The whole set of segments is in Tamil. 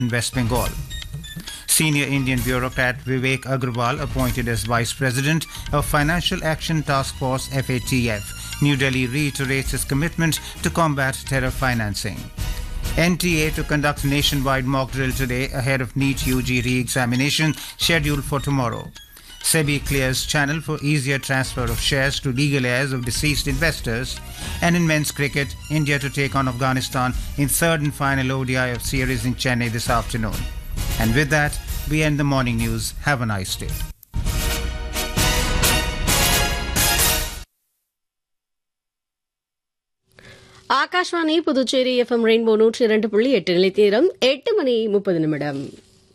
in West Bengal. Senior Indian bureaucrat Vivek Agrawal appointed as Vice President of Financial Action Task Force FATF. New Delhi reiterates its commitment to combat terror financing. NTA to conduct nationwide mock drill today ahead of NEET UG re-examination scheduled for tomorrow. SEBI clears channel for easier transfer of shares to legal heirs of deceased investors. And in men's cricket, India to take on Afghanistan in third and final ODI of series in Chennai this afternoon. And with that, we end the morning news. Have a nice day. Akashvani Puducherry FM rainbow நூற்றி இரண்டு புள்ளி எட்டு நிலைத்தீரம் எட்டு மணி முப்பது நிமிடம்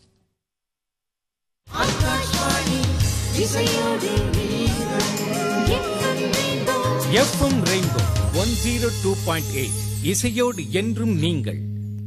FM rainbow one zero two point eight இசையோடு என்றும் நீங்கள்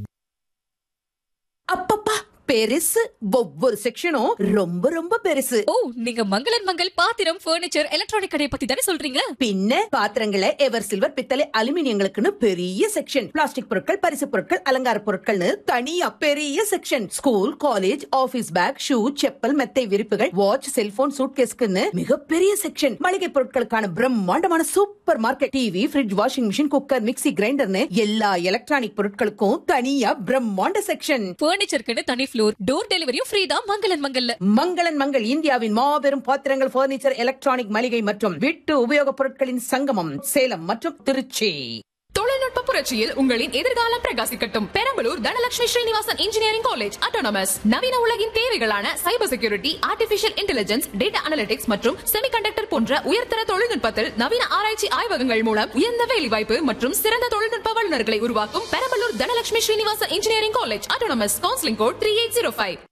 அப்பப்பா பெருசு ஒவ்வொரு செக்ஷனும் ரொம்ப ரொம்ப பெருசு ஓ நீங்க மங்களன் மங்கள் பாத்திரம் ஃபர்னிச்சர் எலக்ட்ரானிக் கடையை பத்தி தானே சொல்றீங்க பின்ன பாத்திரங்களை எவர் சில்வர் பித்தளை அலுமினியங்களுக்குன்னு பெரிய செக்ஷன் பிளாஸ்டிக் பொருட்கள் பரிசு பொருட்கள் அலங்கார பொருட்கள்னு தனியா பெரிய section school college office bag shoe chappal மெத்தை விரிப்புகள் வாட்ச் செல்போன் சூட்கேஸ்க்குன்னு மிகப்பெரிய செக்ஷன் மளிகை பொருட்களுக்கான பிரம்மாண்டமான supermarket TV fridge washing machine cooker mixie கிரைண்டர்னு எல்லா எலக்ட்ரானிக் பொருட்களுக்கும் தனியா பிரம்மாண்ட செக்ஷன் ஃபர்னிச்சருக்குன்னு தனி ஃப்ளோர் டோர் டெலிவரியும் ஃப்ரீ தான் மங்களன் மங்கல்ல மங்களன் மங்கள் இந்தியாவின் மாபெரும் பாத்திரங்கள் பர்னிச்சர் எலக்ட்ரானிக் மளிகை மற்றும் வீட்டு உபயோகப் பொருட்களின் சங்கமம் சேலம் மற்றும் திருச்சி தொழில்நுட்ப புரட்சியில் உங்களின் எதிர்காலம் பிரகாசிக்கட்டும் Perambalur Dhanalakshmi Srinivasan engineering college autonomous நவீன உலகின் தேவைகளான cyber security artificial intelligence data analytics மற்றும் செமிகண்டக்டர் போன்ற உயர்தர தொழில்நுட்பத்தில் நவீன ஆராய்ச்சி ஆய்வகங்கள் மூலம் உயர்ந்த வேலைவாய்ப்பு மற்றும் சிறந்த தொழில்நுட்ப வல்லுநர்களை உருவாக்கும் Perambalur Dhanalakshmi Srinivasan engineering college autonomous counselling code three eight zero five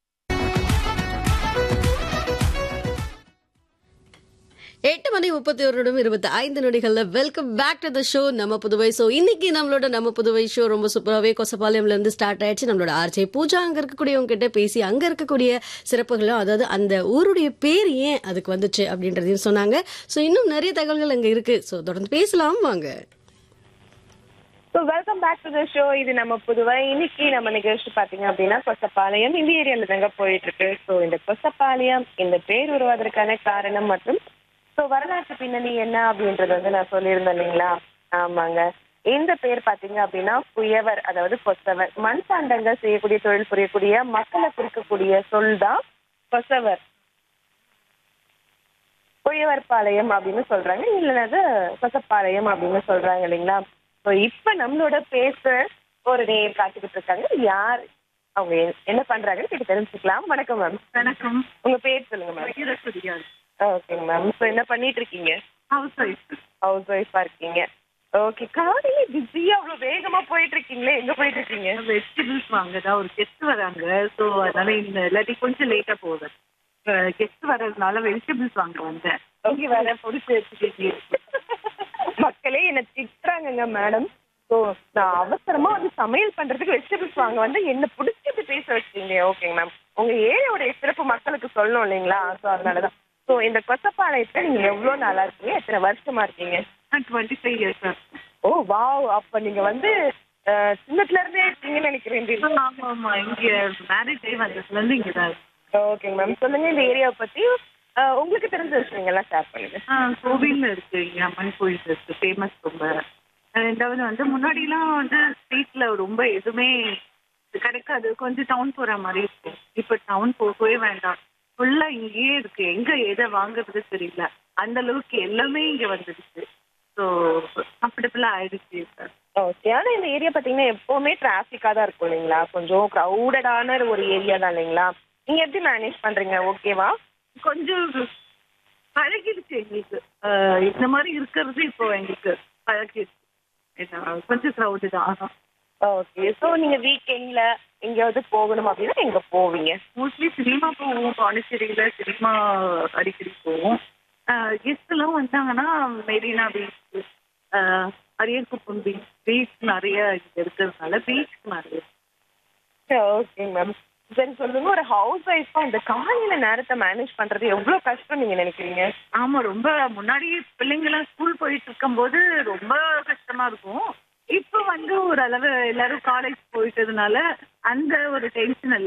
எட்டு மணி முப்பத்தி ஒரு நிமிடம் இருபத்தி ஐந்து நொடிகள்ல welcome back to the show நம்ம புதுவை ஷோ இன்னைக்கு நம்மளோட நம்ம புதுவை ஷோ ரொம்ப சூப்பராகவே கொசப்பாளையம்ல இருந்து ஸ்டார்ட் ஆயிடுச்சு நம்மளோட ஆர்ஜே பூஜா அங்க இருக்கக்கூடியவங்க கிட்ட பேசி அங்க இருக்கக்கூடிய சிறப்புகளும் அதாவது அந்த ஊருடைய பேர் ஏன் அதுக்கு வந்துச்சு அப்படின்றதையும் சொன்னாங்க ஸோ இன்னும் நிறைய தகவல்கள் அங்க இருக்கு ஸோ தொடர்ந்து பேசலாம் வாங்க so welcome back to the show இது நம்ம புதுவை இன்னைக்கு நம்ம நிகழ்ச்சி பார்த்தீங்க அப்படின்னா கொசப்பாளையம் இந்த ஏரியால தாங்க போயிட்டு இருக்கு ஸோ இந்த கொசப்பாளையம் இந்த பேர் உருவாவதற்கான காரணம் மற்றும் ஸோ வரலாற்று பின்னணி என்ன அப்படின்றது வந்து நான் சொல்லியிருந்தேன் இல்லைங்களா ஆமாங்க இந்த பேர் பார்த்தீங்க அப்படின்னா புயவர் அதாவது கொசவர் மண்பாண்டங்கள் செய்யக்கூடிய தொழில் புரியக்கூடிய மக்களை குறிக்கக்கூடிய சொல் தான் கொசவர் புயவர்பாளையம் அப்படின்னு சொல்றாங்க இல்லைன்னா கொசப்பாளையம் அப்படின்னு சொல்றாங்க இல்லைங்களா ஸோ இப்ப நம்மளோட பேச ஒரு நேர் காத்துக்கிட்டு இருக்காங்க யார் அவங்க எ- என்ன பண்றாங்கன்னு கேட்டு தெரிஞ்சுக்கலாம் வணக்கம் மேம் வணக்கம் உங்க பேர் சொல்லுங்க மேம் ஈரசுடியார் ஓகேங்க மேம் ஸோ என்ன பண்ணிட்டு இருக்கீங்க ஹவுஸ் ஒய்ஃப் ஹவுஸ் ஒய்ஃபா இருக்கீங்க ஓகே காலையில பிஸியா அவ்வளவு வேகமா போயிட்டு இருக்கீங்களே எங்க போயிட்டு இருக்கீங்க வெஜிடபிள்ஸ் வாங்கதா ஒரு கெஸ்ட் வராங்க ஸோ அதனால இந்த இல்லாட்டி கொஞ்சம் லேட்டா போகுது கெஸ்ட் வர்றதுனால வெஜிடபிள்ஸ் வாங்க வந்தேன் ஓகே வேற பிடிச்சி வச்சுக்கீங்க மக்களே என்ன திட்டுறாங்கங்க மேடம் ஸோ நான் அவசரமா வந்து சமையல் பண்றதுக்கு வெஜிடபிள்ஸ் வாங்க வந்து என்ன பிடிச்சது பேச வச்சிட்டீங்க ஓகேங்க மேம் உங்க ஏரியாவுடைய சிறப்பு மக்களுக்கு சொல்லணும் இல்லைங்களா ஸோ அதனாலதான் ஸோ இந்த கொசப்பாளையத்துல நீங்க எவ்வளவு நாளா இருக்கீங்க எத்தனை வருஷமா இருக்கீங்க twenty five years oh wow அப்ப நீங்க வந்து அஹ், சின்னத்துல இருந்தே இருக்கீங்கன்னு நினைக்கிறேன் ஆமா ஆமா இங்க மேரேஜ் ஆகி வந்ததுல இருந்து இங்க தான் ஓகேங்க மேம் சொல்லுங்க இந்த ஏரியாவை பத்தி அஹ், உங்களுக்கு தெரிஞ்ச விஷயங்கள்லாம் ஷேர் பண்ணுங்க கோவில் இருக்கு இங்க அம்மன் கோயில் இருக்கு ஃபேமஸ் ரொம்ப ரெண்டாவது வந்து முன்னாடிலாம் வந்து ஸ்ட்ரீட்ல ரொம்ப எதுவுமே கிடைக்காது கொஞ்சம் டவுன் போற மாதிரி இருக்கும் இப்ப டவுன் போகவே வேண்டாம் ஃபுல்லா இங்கேயே இருக்கு எங்க எதை வாங்குறது தெரியல அந்த அளவுக்கு எல்லாமே இங்க வந்துடுச்சு ஸோ கம்ஃபர்டபுளா ஆயிடுச்சு சார் ஓகே ஆனா இந்த ஏரியா பாத்தீங்கன்னா எப்பவுமே டிராஃபிக்கா தான் இருக்கும் இல்லைங்களா கொஞ்சம் க்ரௌடடான ஒரு ஏரியா தான் இல்லைங்களா நீங்க எப்படி மேனேஜ் பண்றீங்க ஓகேவா கொஞ்சம் பழகிடுச்சு எங்களுக்கு அஹ் இந்த மாதிரி இருக்கிறது இப்போ எங்களுக்கு பழகிடுச்சு என்ன, கொஞ்சம் க்ரௌடு தான் ஓகே ஸோ நீங்க வீக்கெண்ட்ல எங்கேயாவது போகணும் அப்படின்னா எங்க போவீங்க மோஸ்ட்லி சினிமா போவோம் பாண்டிச்சேரியில சினிமா அடிக்கடி போவோம் கெஸ்ட் எல்லாம் வந்தாங்கன்னா Marina beach Ariyankuppam beach beach நிறைய இங்க இருக்கிறதுனால பீச் நிறைய ஓகே மேம் சரி சொல்லுங்க ஒரு ஹவுஸ் ஒய்ஃபா இந்த காலையில நேரத்தை மேனேஜ் பண்றது எவ்வளவு கஷ்டம் நீங்க நினைக்கிறீங்க ஆமா ரொம்ப முன்னாடி பிள்ளைங்க எல்லாம் ஸ்கூல் போயிட்டு இருக்கும்போது ரொம்ப கஷ்டமா இருக்கும் இப்போ வந்து ஓரளவு எல்லாரும் காலேஜ் போயிட்டதுனால அந்த ஒரு டென்ஷன்